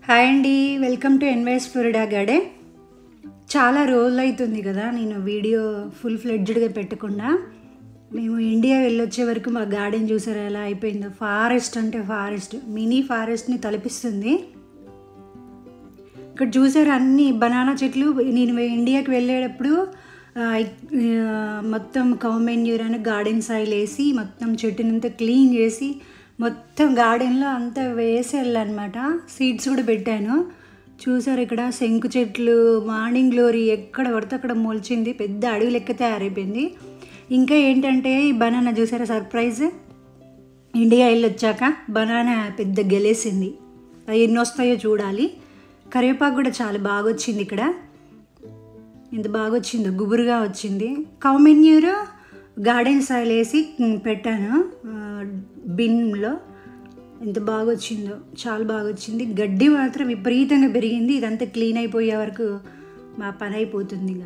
hi అండి welcome to ఎన్వైస్ Florida garden చాలా రోజులు అవుతుంది కదా నేను వీడియో ఫుల్ ఫ్లెడ్జ్డ్గా పెట్టకుండా మేము ఇండియా వెళ్ళొచ్చే వరకు మా గార్డెన్ చూసారా ఎలా అయిపోయిందో ఫారెస్ట్ అంటే ఫారెస్ట్ మినీ ఫారెస్ట్ని తలపిస్తుంది ఇక్కడ చూసారు అన్ని బనానా చెట్లు నేను ఇండియాకి వెళ్ళేటప్పుడు ఆ, ఆ, మొత్తం కౌమెన్యూర్ అని గార్డెన్ సాయిల్ వేసి మొత్తం చెట్టునంతా క్లీన్ చేసి మొత్తం గార్డెన్లో అంతా వేసి వెళ్ళానమాట సీడ్స్ కూడా పెట్టాను చూసారు ఇక్కడ శంకు చెట్లు మార్నింగ్ గ్లోరీ ఎక్కడ పడితే అక్కడ మొలిచింది పెద్ద అడవి లెక్క తయారైపోయింది ఇంకా ఏంటంటే ఈ బనానా చూసారా సర్ప్రైజ్ ఇండియా వెళ్ళి వచ్చాక బనానా పెద్ద గెలేసింది అవి ఎన్ని వస్తాయో చూడాలి కరివేపాకు కూడా చాలా బాగా వచ్చింది ఇక్కడ ఎంత బాగా వచ్చిందో గుబురుగా వచ్చింది కౌమెన్యూర్ గార్డెన్ సాయిల్ వేసి ఉమ్, పెట్టాను ఆ, బిన్లో ఎంత బాగా వచ్చిందో చాలా బాగా వచ్చింది గడ్డి మాత్రం విపరీతంగా పెరిగింది ఇదంతా క్లీన్ అయిపోయే వరకు మా పని అయిపోతుంది ఇక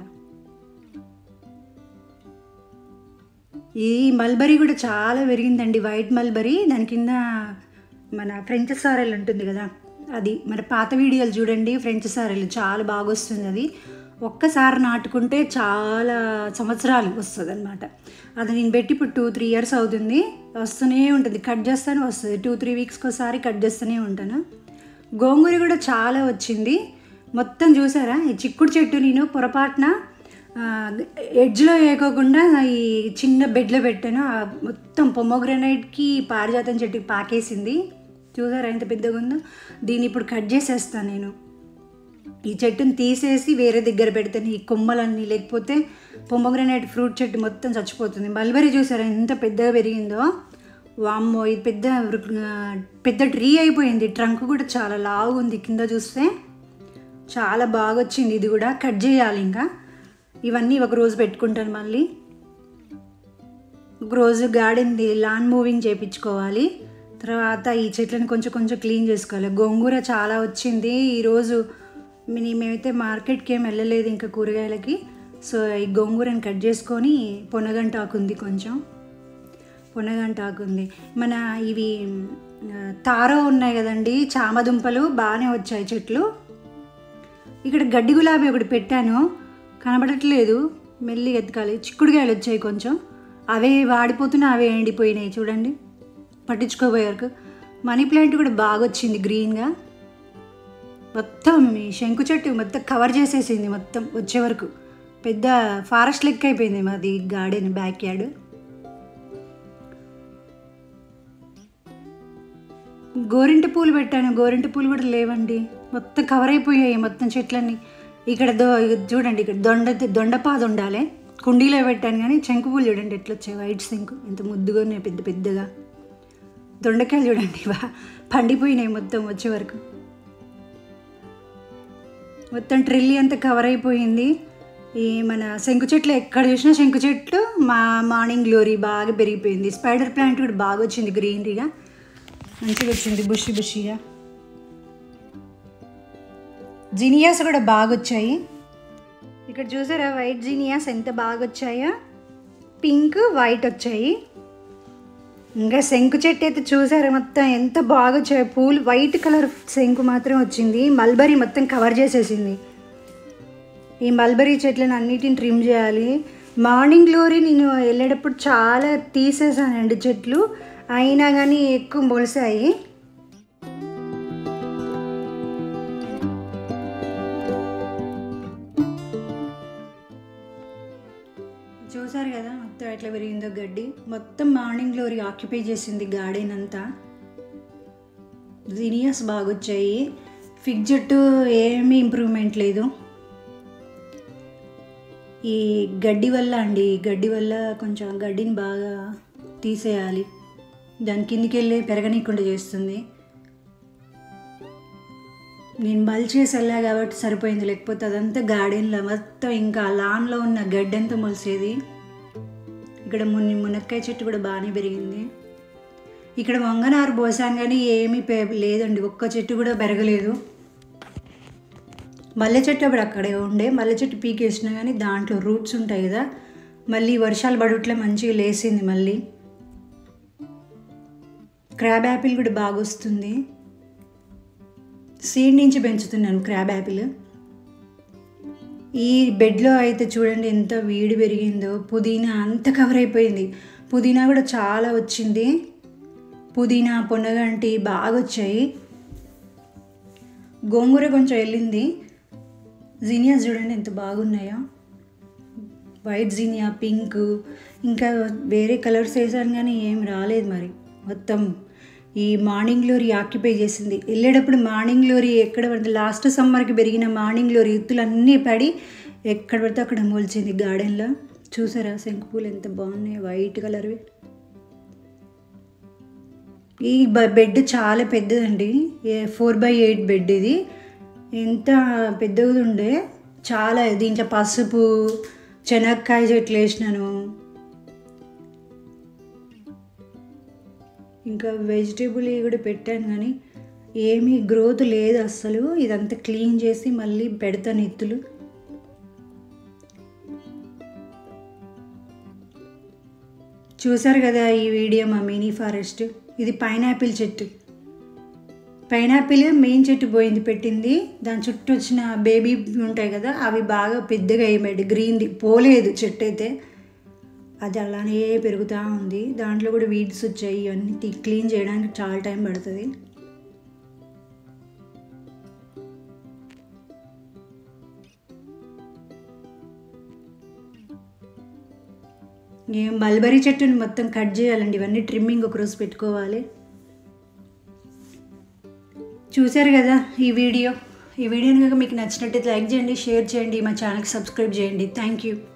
ఈ మల్బరీ కూడా చాలా పెరిగిందండి వైట్ మల్బరీ దాని కింద మన ఫ్రెంచ్ సారెల్ ఉంటుంది కదా అది మన పాత వీడియోలు చూడండి ఫ్రెంచ్ సారెల్ చాలా బాగా వస్తుంది అది ఒక్కసారి నాటుకుంటే చాలా సంవత్సరాలు వస్తుంది అనమాట అది నేను పెట్టి ఇప్పుడు టూ త్రీ ఇయర్స్ అవుతుంది వస్తూనే ఉంటుంది కట్ చేస్తానే వస్తుంది టూ త్రీ వీక్స్కి ఒకసారి కట్ చేస్తూనే ఉంటాను గోంగూర కూడా చాలా వచ్చింది మొత్తం చూసారా ఈ చిక్కుడు చెట్టు నేను పొరపాటున ఎడ్జ్లో వేయకోకుండా ఈ చిన్న బెడ్లో పెట్టాను ఆ మొత్తం పొమోగ్రనైట్కి పారిజాతం చెట్టుకి పాకేసింది చూసారా ఎంత పెద్దగా ఉందో దీన్ని ఇప్పుడు కట్ చేసేస్తాను నేను ఈ చెట్టుని తీసేసి వేరే దగ్గర పెడతాను ఈ కొమ్మలన్నీ లేకపోతే పొమోగ్రనైట్ ఫ్రూట్ చెట్టు మొత్తం చచ్చిపోతుంది మల్బరీ చూసారా ఎంత పెద్దగా పెరిగిందో వామ్మో ఇది పెద్ద వృక్- ఆ, పెద్ద ట్రీ అయిపోయింది ట్రంక్ కూడా చాలా లావు ఉంది కింద చూస్తే చాలా బాగా వచ్చింది ఇది కూడా కట్ చేయాలి ఇంకా ఇవన్నీ ఒక రోజు పెట్టుకుంటాను మళ్ళీ ఒక రోజు గార్డెన్ది లాన్ మూవింగ్ చేయించుకోవాలి తర్వాత ఈ చెట్లను కొంచెం కొంచెం క్లీన్ చేసుకోవాలి గోంగూర చాలా వచ్చింది ఈరోజు మిని మేమైతే మార్కెట్కి ఏం వెళ్ళలేదు ఇంకా కూరగాయలకి సో ఈ గోంగూరని కట్ చేసుకొని పొనగంట ఆకుంది కొంచెం పొనగంట ఆకుంది మన ఇవి ఆ, తారో ఉన్నాయి కదండి చామదుంపలు బాగానే వచ్చాయి చెట్లు ఇక్కడ గడ్డి గులాబీ ఒకటి పెట్టాను కనబడట్లేదు మెల్లి ఎత్తుకాలి చిక్కుడుకాయలు వచ్చాయి కొంచెం అవే వాడిపోతున్నా అవే ఎండిపోయినాయి చూడండి పట్టించుకోబోయారు మనీ ప్లాంట్ కూడా బాగా వచ్చింది గ్రీన్గా మొత్తం ఈ శంకు చెట్టు మొత్తం కవర్ చేసేసింది మొత్తం వచ్చే వరకు పెద్ద ఫారెస్ట్ లెక్క అయిపోయింది మాది గార్డెన్ బ్యాక్ యార్డ్ గోరింట పూలు పెట్టాను గోరింట పూలు కూడా లేవండి మొత్తం కవర్ అయిపోయాయి మొత్తం చెట్లన్నీ ఇక్కడ దో ఇది చూడండి ఇక్కడ దొండ దొండపాద ఉండాలి కుండీలో పెట్టాను కానీ శంకు పూలు చూడండి ఎట్లా వచ్చాయి వైట్ శంకు ఎంత ముద్దుగా ఉన్నాయి పెద్ద పెద్దగా దొండకాయలు చూడండి బా పండిపోయినాయి మొత్తం వచ్చే వరకు మొత్తం ట్రిల్లీ అంతా కవర్ అయిపోయింది ఈ మన శంకు చెట్లు ఎక్కడ చూసినా శంకు చెట్లు మా మార్నింగ్ గ్లోరీ బాగా పెరిగిపోయింది స్పైడర్ ప్లాంట్ కూడా బాగా వచ్చింది గ్రీనరీగా మంచిగా వచ్చింది బుషి బుషిగా జీనియాస్ కూడా బాగా వచ్చాయి ఇక్కడ చూసారా వైట్ జీనియాస్ ఎంత బాగా వచ్చాయో పింక్ వైట్ వచ్చాయి ఇంకా శంకు చెట్టు అయితే చూసారా మొత్తం ఎంత బాగా వచ్చాయి పూలు వైట్ కలర్ శంకు మాత్రం వచ్చింది మల్బరీ మొత్తం కవర్ చేసేసింది ఈ మల్బరీ చెట్లను అన్నిటిని ట్రిమ్ చేయాలి మార్నింగ్ గ్లోరీ నేను వెళ్ళేటప్పుడు చాలా తీసేసానండి చెట్లు అయినా కానీ ఎక్కువ మొలిసాయి చూసారు కదా మొత్తం ఎట్లా పెరిగిందో గడ్డి మొత్తం మార్నింగ్ గ్లోరీ ఆక్యుపై చేసింది గార్డెన్ అంతా జీనియస్ బాగా వచ్చాయి ఫిగ్ జట్టు ఏమీ ఇంప్రూవ్మెంట్ లేదు ఈ గడ్డి వల్ల అండి గడ్డి వల్ల కొంచెం గడ్డిని బాగా తీసేయాలి దాని కిందికి వెళ్ళి పెరగనీయకుండా చేస్తుంది నేను మల్చేసి వెళ్ళా కాబట్టి సరిపోయింది లేకపోతే అదంతా గార్డెన్లో మొత్తం ఇంకా లాన్లో ఉన్న గడ్డి అంతా మొలిసేది ఇక్కడ మున్ని మునక్కాయ చెట్టు కూడా బాగానే పెరిగింది ఇక్కడ వంగనారు పోసాను కానీ ఏమీ పె లేదండి ఒక్క చెట్టు కూడా పెరగలేదు మల్లె చెట్టు అప్పుడు అక్కడే ఉండే మల్లె చెట్టు పీకేసినా కానీ దాంట్లో రూట్స్ ఉంటాయి కదా మళ్ళీ వర్షాలు పడుట్లే మంచిగా లేసింది మళ్ళీ క్రాబ్ యాపిల్ కూడా బాగా వస్తుంది సీడ్ నుంచి పెంచుతున్నాను క్రాబ్ యాపిల్ ఈ బెడ్లో అయితే చూడండి ఎంత వేడి పెరిగిందో పుదీనా అంత కవర్ అయిపోయింది పుదీనా కూడా చాలా వచ్చింది పుదీనా పొన్నగంటి బాగా వచ్చాయి గోంగూర కొంచెం వెళ్ళింది జీనియాస్ చూడండి ఎంత బాగున్నాయో వైట్ జీనియా పింక్ ఇంకా వేరే కలర్స్ వేసాను కానీ ఏం రాలేదు మరి మొత్తం ఈ మార్నింగ్ గ్లోరీ ఆక్యుపై చేసింది వెళ్ళేటప్పుడు మార్నింగ్ గ్లోరీ ఎక్కడ పడితే లాస్ట్ సమ్మర్కి పెరిగిన మార్నింగ్ గ్లోరీ ఇత్తులు అన్నీ పడి ఎక్కడ పడితే అక్కడ మొలిచింది గార్డెన్లో చూసారా శంకుపూలు ఎంత బాగున్నాయి వైట్ కలర్వి ఈ బ- బెడ్ చాలా పెద్దదండి ఫోర్ బై ఎయిట్ బెడ్ ఇది ఎంత పెద్దగా ఉండే చాలా దీంట్లో పసుపు శనక్కాయ చెట్లు వేసినాను ఇంకా వెజిటేబుల్ ఇవి కూడా పెట్టాను కానీ ఏమీ గ్రోత్ లేదు అస్సలు ఇదంతా క్లీన్ చేసి మళ్ళీ పెడతాను ఇత్తులు చూసారు కదా ఈ వీడియో మా మినీ ఫారెస్ట్ ఇది పైనాపిల్ చెట్టు పైనాపిల్ మెయిన్ చెట్టు పోయింది పెట్టింది దాని చుట్టూ వచ్చిన బేబీ ఉంటాయి కదా అవి బాగా పెద్దగా అయ్యాయి గ్రీన్ది పోలేదు చెట్టు అయితే అది అలానే పెరుగుతూ ఉంది దాంట్లో కూడా వీడ్స్ వచ్చాయి ఇవన్నీ తీ- క్లీన్ చేయడానికి చాలా టైం పడుతుంది ఏం మల్బరీ చెట్టుని మొత్తం కట్ చేయాలండి ఇవన్నీ ట్రిమ్మింగ్ ఒకరోజు పెట్టుకోవాలి చూశారు కదా ఈ వీడియో ఈ వీడియో కనుక మీకు నచ్చినట్టయితే లైక్ చేయండి షేర్ చేయండి మా ఛానల్కి సబ్స్క్రైబ్ చేయండి థ్యాంక్ యూ